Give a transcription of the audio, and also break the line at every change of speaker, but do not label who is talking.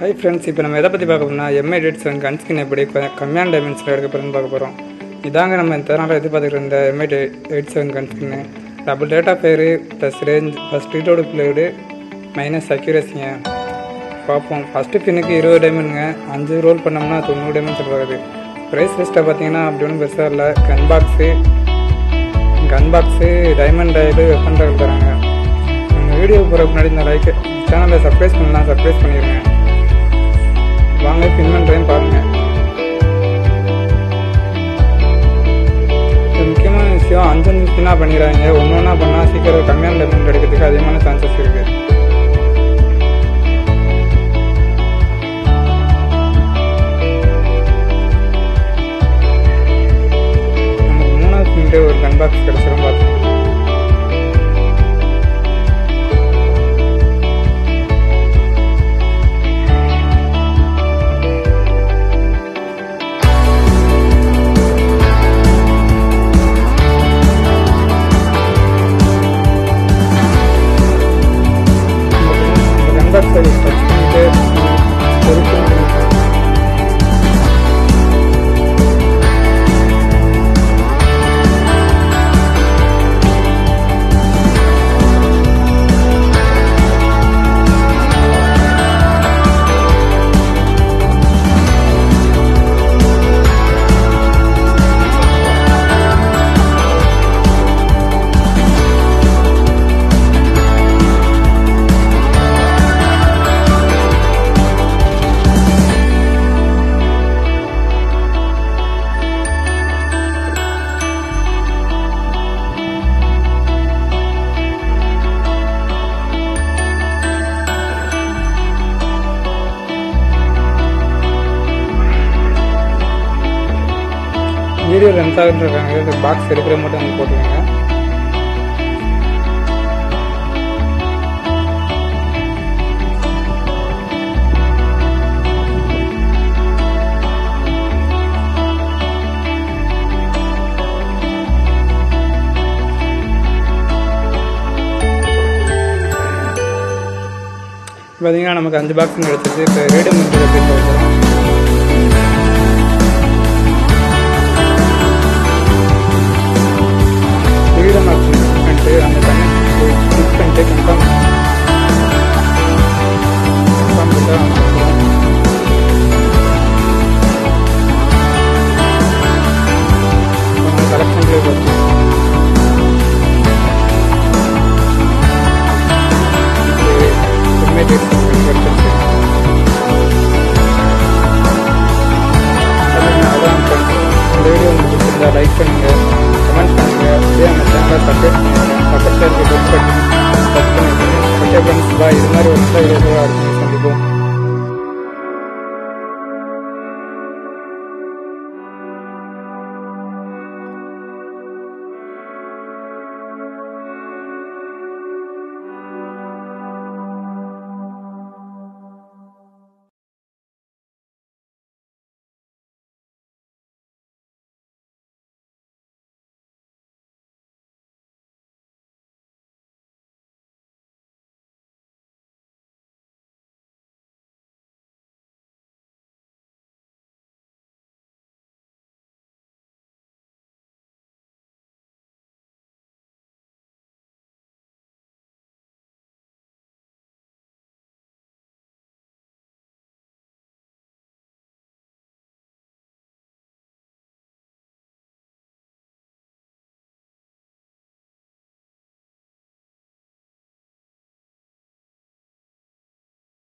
hi friends இப்போ நம்ம எதை பற்றி பார்க்க போறோம்னா எம்ஐ டேட் செவன் கன் ஸ்கின் எப்படி கொ- கம்மியான டைமென்ஷனில் எடுக்க போகிறோம்னு பார்க்க போகிறோம் இதாங்க நம்ம இந்த நாளில் எதிர்பார்த்துட்டு இருந்த எம்ஐ எயிட் செவன் கன் ஸ்கின்னு டபுள் டேட்டா பேர் plus range first reload blade minus அக்யூரஸிங்க பார்ப்போம் ஃபஸ்ட்டு பின்னுக்கு இருபது டைமண்டுங்க அஞ்சு ரோல் பண்ணோம்னா தொண்ணூறு டைமண்ட் சொல்லுவாங்க ப்ரைஸ் லிஸ்ட்டை பார்த்தீங்கன்னா அப்படி ஒன்றும் பெருசாக இல்லை gun box gun box diamond dial weapon dial தராங்க நம்ம வீடியோ போகிறதுக்கு முன்னாடி இந்த லைக் சேனலை சப்ஸ்கிரைப் பண்ணலாம் சப்ஸ்கிரைப் பண்ணிடுங்க வாங்க பின் பண்ணுறேன் பாருங்கள் இது முக்கியமான விஷயம் அஞ்சு நிமிஷம்னா பண்ணிடுறாங்க ஒன்று ஒன்றா பண்ணால் சீக்கிரம் கம்மியான டைமண்ட் எடுக்கிறதுக்கு அதிகமான சான்சஸ் இருக்குது நமக்கு மூணாவது மினிட்டே ஒரு கன் பாக்ஸ் கிடச்சிரும் பார்த்துக்கோங்க இந்த கன் பாக்ஸை டச் பண்ணிட்டு பொறுத்து வீடியோ லென்த் ஆகிட்டு இருக்காங்க இது பாக்ஸ் எடுக்கிற மட்டும் வந்து போட்டுக்கோங்க பார்த்தீங்கன்னா நமக்கு அஞ்சு பாக்ஸ் கிடச்சிச்சு இப்போ ரேடியோ முடிஞ்சது அப்படின்னு வந்துடும் ஃப்ரீடம் ஆப்ஷன் பண்ணிட்டு அந்த பண்ணி கிளிக் பண்ணிட்டு கன்ஃபார்ம்